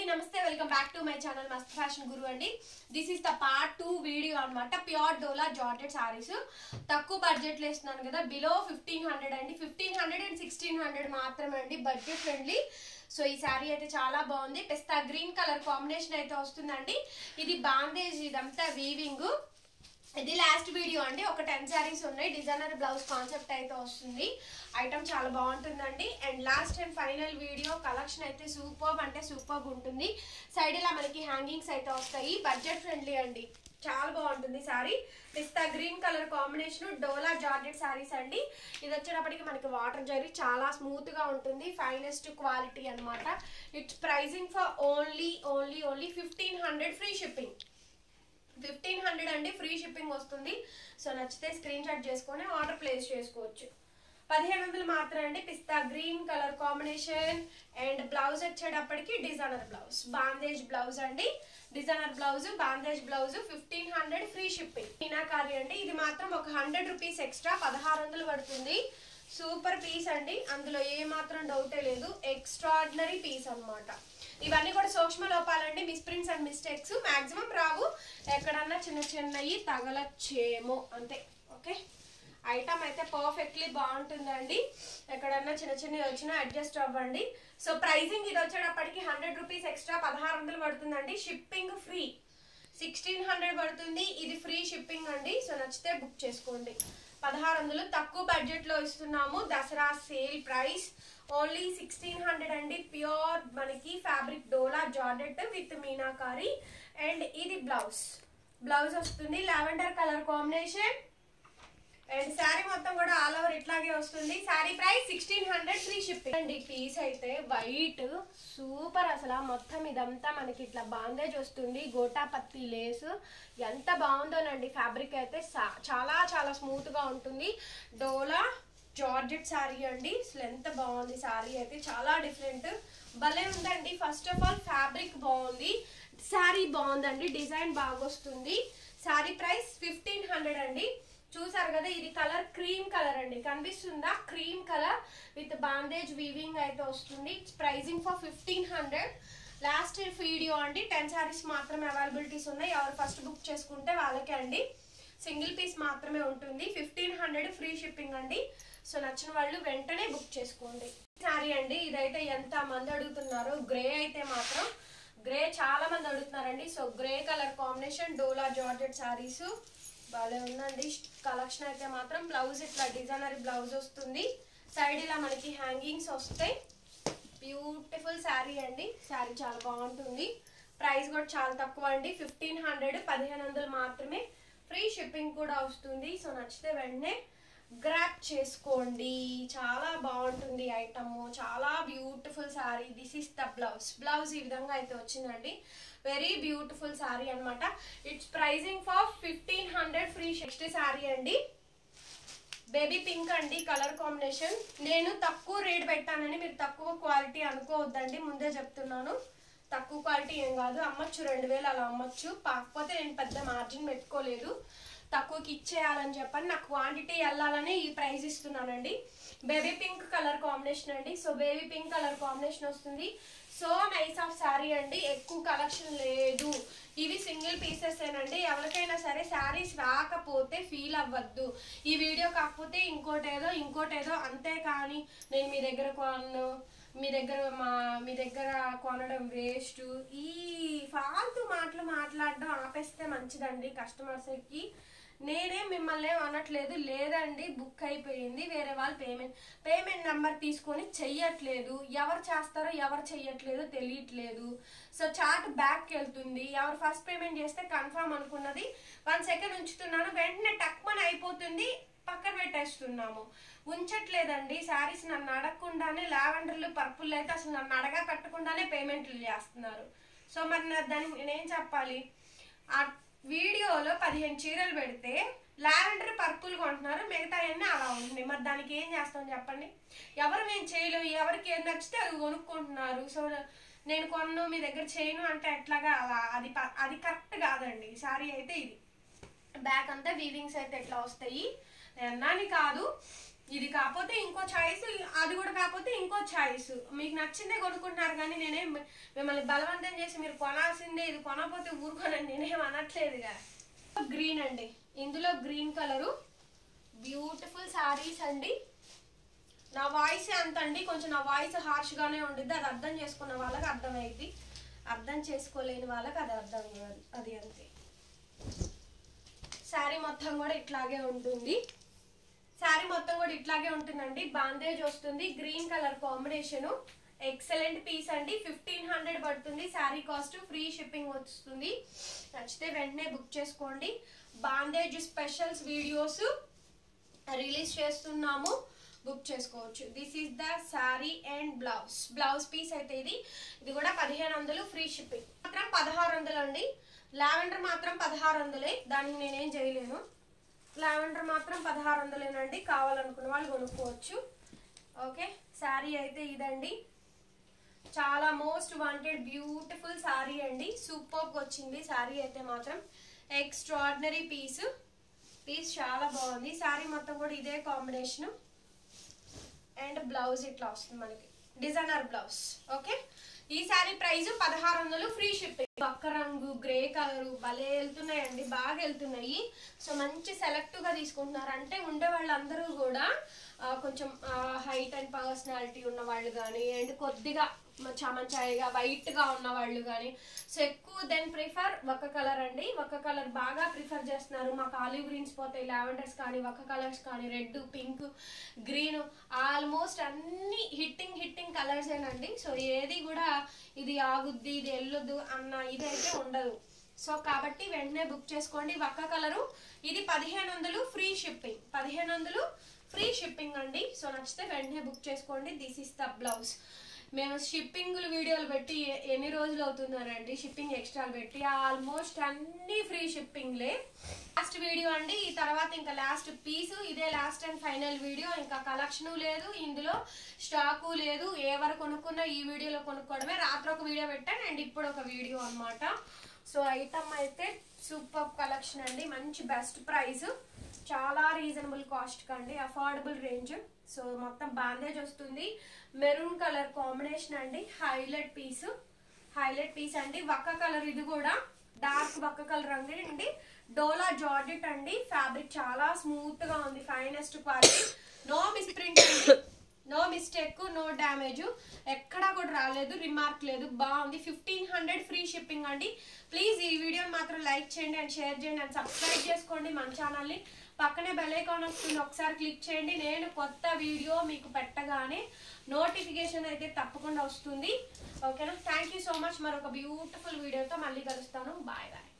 నమస్తే welcome back to my channel మస్త్ fashion గురు అండి this is the part two video అన్నమాట ప్యూర్ డోలా జార్జెట్ సారీస్ తక్కువ బడ్జెట్లో ఇస్తున్నాను కదా బిలో ఫిఫ్టీన్ హండ్రెడ్ అండి fifteen hundred and sixteen hundred మాత్రమే అండి బడ్జెట్ ఫ్రెండ్లీ సో ఈ శారీ అయితే చాలా బాగుంది పిస్తా గ్రీన్ కలర్ కాంబినేషన్ అయితే వస్తుందండి ఇది బాందేజ్ ఇదంతా వీవింగ్ ఇది లాస్ట్ వీడియో అండి ఒక టెన్ శారీస్ ఉన్నాయి డిజైనర్ బ్లౌజ్ కాన్సెప్ట్ అయితే వస్తుంది ఐటమ్ చాలా బాగుంటుందండి and last and final video collection అయితే సూపర్ అంటే సూపర్ ఉంటుంది సైడ్ ఇలా మనకి హ్యాంగింగ్స్ అయితే వస్తాయి బడ్జెట్ ఫ్రెండ్లీ అండి చాలా బాగుంటుంది సారీ పిస్తా గ్రీన్ కలర్ కాంబినేషన్ డోలా జార్జెట్ సారీస్ అండి ఇది వచ్చేటప్పటికి మనకి వాటర్ జరీ చాలా స్మూత్ గా ఉంటుంది ఫైనెస్ట్ క్వాలిటీ అన్నమాట it's pricing for only only only fifteen hundred free shipping fifteen hundred అండి ఫ్రీ షిప్పింగ్ వస్తుంది సో నచ్చితే స్క్రీన్ షాట్ చేసుకొని ఆర్డర్ ప్లేస్ చేసుకోవచ్చు పదిహేను వందలు మాత్రం అండి పిస్తా green colour combination and blouse వచ్చేటప్పటికి డిజైనర్ బ్లౌజ్ బాందేజ్ బ్లౌజ్ అండి designer blouse bandhej blouse fifteen hundred free shipping meenakari అండి ఇది మాత్రం ఒక హండ్రెడ్ రూపీస్ ఎక్స్ట్రా పదహారు వందలు పడుతుంది సూపర్ పీస్ అండి అందులో ఏ మాత్రం డౌటే లేదు ఎక్స్ట్రాడినరీ పీస్ అన్నమాట ఇవన్నీ కూడా సూక్ష్మ లోపాలండి మిస్ప్రింట్స్ అండ్ మిస్టేక్స్ మాక్సిమం రావు ఎక్కడన్నా చిన్న చిన్నవి తగలచ్చేమో అంతే ఓకే ఐటమ్ అయితే పర్ఫెక్ట్లీ బాగుంటుందండి ఎక్కడన్నా చిన్న చిన్నవి వచ్చినా అడ్జస్ట్ అవ్వండి సో ప్రైజింగ్ ఇది వచ్చేటప్పటికి హండ్రెడ్ రూపీస్ ఎక్స్ట్రా పదహారు వందలు పడుతుందండి షిప్పింగ్ ఫ్రీ సిక్స్టీన్ హండ్రెడ్ పడుతుంది ఇది ఫ్రీ షిప్పింగ్ అండి సో నచ్చితే బుక్ చేసుకోండి పదహారు వందలు తక్కువ బడ్జెట్లో ఇస్తున్నాము Dussehra sale price only sixteen hundred అండి ప్యూర్ మనకి ఫ్యాబ్రిక్ డోలా జార్డెట్ విత్ మీనాకారి అండ్ ఇది బ్లౌజ్ బ్లౌజ్ వస్తుంది lavender colour combination and sari మొత్తం కూడా ఆల్ ఓవర్ ఇట్లాగే వస్తుంది sari price sixteen hundred free shipping అండి పీస్ అయితే వైట్ సూపర్ అసలు మొత్తం ఇదంతా మనకి ఇట్లా బాందేజ్ వస్తుంది గోటా పత్తి లేస్ ఎంత బాగుందోనండి ఫ్యాబ్రిక్ అయితే చాలా చాలా స్మూత్ గా ఉంటుంది డోలా జార్జెట్ శారీ అండి అసలు ఎంత బాగుంది శారీ అయితే చాలా డిఫరెంట్ భలే ఉందండి ఫస్ట్ ఆఫ్ ఆల్ ఫ్యాబ్రిక్ బాగుంది శారీ బాగుందండి డిజైన్ బాగా వస్తుంది శారీ ప్రైస్ ఫిఫ్టీన్ హండ్రెడ్ అండి చూసారు కదా ఇది కలర్ క్రీమ్ కలర్ అండి కనిపిస్తుందా cream colour with bandhej weaving అయితే వస్తుంది pricing for fifteen hundred last video అండి టెన్ శారీస్ మాత్రమే అవైలబిలిటీస్ ఉన్నాయి ఎవరు ఫస్ట్ బుక్ చేసుకుంటే వాళ్ళకే అండి సింగిల్ పీస్ మాత్రమే ఉంటుంది ఫిఫ్టీన్ హండ్రెడ్ ఫ్రీ షిప్పింగ్ అండి సో నచ్చిన వాళ్ళు వెంటనే బుక్ చేసుకోండి శారీ అండి ఇదైతే ఎంత మంది అడుగుతున్నారు గ్రే అయితే మాత్రం గ్రే చాలా మంది అడుగుతున్నారండి సో గ్రే కలర్ కాంబినేషన్ డోలా జార్జెట్ శారీస్ భలే ఉందండి కలెక్షన్ అయితే మాత్రం బ్లౌజ్ ఇట్లా డిజైనర్ బ్లౌజ్ వస్తుంది సైడ్ ఇలా మనకి హ్యాంగింగ్స్ వస్తాయి బ్యూటిఫుల్ శారీ అండి శారీ చాలా బాగుంటుంది ప్రైస్ కూడా చాలా తక్కువ అండి ఫిఫ్టీన్ హండ్రెడ్ పదిహేను వందలు మాత్రమే ఫ్రీ షిప్పింగ్ కూడా వస్తుంది సో నచ్చితే వెంటనే గ్రాప్ చేసుకోండి చాలా బాగుంటుంది ఐటమ్ చాలా beautiful sari this is the blouse blouse ఈ విధంగా అయితే వచ్చిందండి వెరీ బ్యూటిఫుల్ శారీ అనమాట it's pricing for fifteen hundred free next sari అండి బేబీ పింక్ అండి కలర్ కాంబినేషన్ నేను తక్కువ రేట్ పెట్టానని మీరు తక్కువ క్వాలిటీ అనుకోవద్దండి ముందే చెప్తున్నాను తక్కువ క్వాలిటీ ఏం కాదు అమ్మచ్చు రెండు వేలు అలా అమ్మచ్చు కాకపోతే నేను పెద్ద మార్జిన్ పెట్టుకోలేదు తక్కువకి ఇచ్చేయాలని చెప్పని నాకు క్వాంటిటీ వెళ్ళాలని ఈ ప్రైస్ ఇస్తున్నానండి బేబీ పింక్ కలర్ కాంబినేషన్ అండి so baby pink colour combination వస్తుంది సో నైస్ ఆఫ్ శారీ అండి ఎక్కువ కలెక్షన్ లేదు ఇవి సింగిల్ పీసెస్ ఏనండి ఎవరికైనా సరే శారీస్ రాకపోతే ఫీల్ అవ్వద్దు ఈ వీడియో కాకపోతే ఇంకోటేదో ఇంకోటేదో అంతే కానీ నేను మీ దగ్గర కొను మీ దగ్గర మా మీ దగ్గర కొనడం వేస్ట్ ఈ ఫాల్తూ మాటలు మాట్లాడడం ఆపేస్తే మంచిదండి కస్టమర్స్కి నేనే మిమ్మల్ని అనట్లేదు లేదండి బుక్ అయిపోయింది వేరే వాళ్ళు పేమెంట్ పేమెంట్ నెంబర్ తీసుకొని చెయ్యట్లేదు ఎవరు చేస్తారో ఎవరు చెయ్యట్లేదో తెలియట్లేదు సో చార్ట్ బ్యాక్ వెళ్తుంది ఎవరు ఫస్ట్ పేమెంట్ చేస్తే కన్ఫర్మ్ అనుకున్నది వన్ సెకండ్ ఉంచుతున్నాను వెంటనే టక్మని అయిపోతుంది పక్కన పెట్టేస్తున్నాము ఉంచట్లేదండి శారీస్ నన్ను అడగకుండానే లావెండర్లు పర్పుల్ అయితే అసలు నన్ను అడగా పెట్టకుండానే పేమెంట్లు చేస్తున్నారు సో మరి దానికి నేనేం చెప్పాలి ఆ వీడియోలో పదిహేను చీరలు పెడితే లావెండర్ పర్పుల్ కొంటున్నారు మిగతా అన్నీ అలా ఉంటుంది మరి దానికి ఏం చేస్తాం చెప్పండి ఎవరు మేము చేయలేము ఎవరికి ఏం నచ్చితే అది కొనుక్కుంటున్నారు సో నేను కొన్ను మీ దగ్గర చేయను అంటే ఎట్లాగా అలా అది అది కరెక్ట్ కాదండి సారీ అయితే ఇది బ్యాక్ అంతా వీవింగ్స్ అయితే ఎట్లా వస్తాయి అన్నాని కాదు ఇది కాకపోతే ఇంకో చాయిస్ అది కూడా కాకపోతే ఇంకో చాయిస్ మీకు నచ్చిందే కొనుక్కుంటున్నారు కానీ నేనేం మిమ్మల్ని బలవంతం చేసి మీరు కొనాల్సిందే ఇది కొనకపోతే ఊరుకోనండి నేనేం అనట్లేదుగా గ్రీన్ అండి ఇందులో గ్రీన్ కలరు బ్యూటిఫుల్ సారీస్ అండి నా వాయిస్ అంత అండి కొంచెం నా వాయిస్ హార్ష్గానే ఉండిద్ది అది అర్థం చేసుకున్న వాళ్ళకి అర్థమైంది అర్థం చేసుకోలేని వాళ్ళకి అది అర్థం కాదు అది అంతే శారీ మొత్తం కూడా ఇట్లాగే ఉంటుంది శారీ మొత్తం కూడా ఇట్లాగే ఉంటుందండి బాందేజ్ వస్తుంది green colour combination excellent piece అండి ఫిఫ్టీన్ హండ్రెడ్ పడుతుంది శారీ కాస్ట్ ఫ్రీ షిప్పింగ్ వస్తుంది నచ్చితే వెంటనే బుక్ చేసుకోండి బాందేజ్ స్పెషల్స్ వీడియోస్ రిలీజ్ చేస్తున్నాము బుక్ చేసుకోవచ్చు this is the sari and blouse blouse piece అయితే ఇది ఇది కూడా పదిహేను వందలు ఫ్రీ షిప్పింగ్ మాత్రం పదహారు వందలు అండి లావెండర్ మాత్రం పదహారు వందలే దానికి నేనేం చేయలేను లావెండర్ మాత్రం పదహారు వందలేనండి కావాలనుకున్న వాళ్ళు కొనుక్కోవచ్చు ఓకే శారీ అయితే ఇదండి చాలా మోస్ట్ వాంటెడ్ బ్యూటిఫుల్ శారీ అండి సూపర్ వచ్చింది శారీ అయితే మాత్రం ఎక్స్ట్రాడినరీ పీస్ పీస్ చాలా బాగుంది శారీ మొత్తం కూడా ఇదే కాంబినేషన్ అండ్ బ్లౌజ్ ఇట్లా వస్తుంది మనకి డిజైనర్ బ్లౌజ్ ఓకే ఈ శారీ ప్రైస్ పదహారు వందలు ఫ్రీ షిప్పింగ్ పక్క రంగు గ్రే కలర్ భలే వెళ్తున్నాయండి బాగా వెళ్తున్నాయి సో మంచి సెలెక్టివ్ గా తీసుకుంటున్నారు అంటే ఉండే వాళ్ళందరూ కూడా ఆ, కొంచెం హైట్ అండ్ పర్సనాలిటీ ఉన్న వాళ్ళు కానీ అండ్ కొద్దిగా చామంచాయిగా వైట్ గా ఉన్న వాళ్ళు కానీ సో ఎక్కువ దెన్ ప్రిఫర్ ఒక కలర్ అండి ఒక కలర్ బాగా ప్రిఫర్ చేస్తున్నారు మాకు ఆలివ్ గ్రీన్స్ పోతాయి లావెండర్స్ కానీ ఒక కలర్స్ కానీ రెడ్ పింక్ గ్రీన్ ఆల్మోస్ట్ అన్ని హిట్టింగ్ హిట్టింగ్ కలర్స్ ఏనండి సో ఏది కూడా ఇది ఆగుద్ది ఇది వెళ్ళొద్దు అన్న ఇది అయితే ఉండదు సో కాబట్టి వెంటనే బుక్ చేసుకోండి ఒక్క కలరు ఇది పదిహేను వందలు ఫ్రీ షిప్పింగ్ పదిహేను వందలు ఫ్రీ షిప్పింగ్ అండి సో నచ్చితే వెంటనే బుక్ చేసుకోండి దిస్ ఇస్ ద బ్లౌజ్ మేము షిప్పింగ్ వీడియోలు పెట్టి ఎ- ఎన్ని రోజులు అవుతున్నారండి షిప్పింగ్ ఎక్స్ట్రాలు పెట్టి ఆల్మోస్ట్ అన్ని ఫ్రీ షిప్పింగ్లే లాస్ట్ వీడియో అండి ఈ తర్వాత ఇంకా లాస్ట్ పీస్ ఇదే లాస్ట్ అండ్ ఫైనల్ వీడియో ఇంకా కలెక్షన్ లేదు ఇందులో స్టాకు లేదు ఎవరు కొనుక్కున్నా ఈ వీడియోలో కొనుక్కోవడమే రాత్రి ఒక వీడియో పెట్టాను అండ్ ఇప్పుడు ఒక వీడియో అన్నమాట సో ఐటమ్ అయితే సూపర్ కలెక్షన్ అండి మంచి బెస్ట్ ప్రైస్ చాలా రీజనబుల్ కాస్ట్ కండి అఫోర్డబుల్ రేంజ్ సో మొత్తం బాందేజ్ వస్తుంది మెరూన్ కలర్ కాంబినేషన్ అండి హైలైట్ పీస్ హైలైట్ పీస్ అండి వక్క కలర్ ఇది కూడా డార్క్ వక్క కలర్ అండి అండి డోలా జార్జెట్ అండి ఫ్యాబ్రిక్ చాలా స్మూత్ గా ఉంది ఫైనెస్ట్ క్వాలిటీ నో మిస్ప్రింట్ అండి నో మిస్టేక్ నో డ్యామేజ్ ఎక్కడా కూడా రాలేదు రిమార్క్ లేదు బాగుంది ఫిఫ్టీన్ హండ్రెడ్ ఫ్రీ షిప్పింగ్ అండి ప్లీజ్ ఈ వీడియోని మాత్రం లైక్ చేయండి అండ్ షేర్ చేయండి అండ్ సబ్స్క్రైబ్ చేసుకోండి మన ఛానల్ని పక్కనే బెల్ ఐకాన్ వస్తుంది ఒకసారి క్లిక్ చేయండి నేను కొత్త వీడియో మీకు పెట్టగానే నోటిఫికేషన్ అయితే తప్పకుండా వస్తుంది ఓకేనా థ్యాంక్ యూ సో మచ్ మరొక బ్యూటిఫుల్ వీడియోతో మళ్ళీ కలుస్తాను బాయ్ బాయ్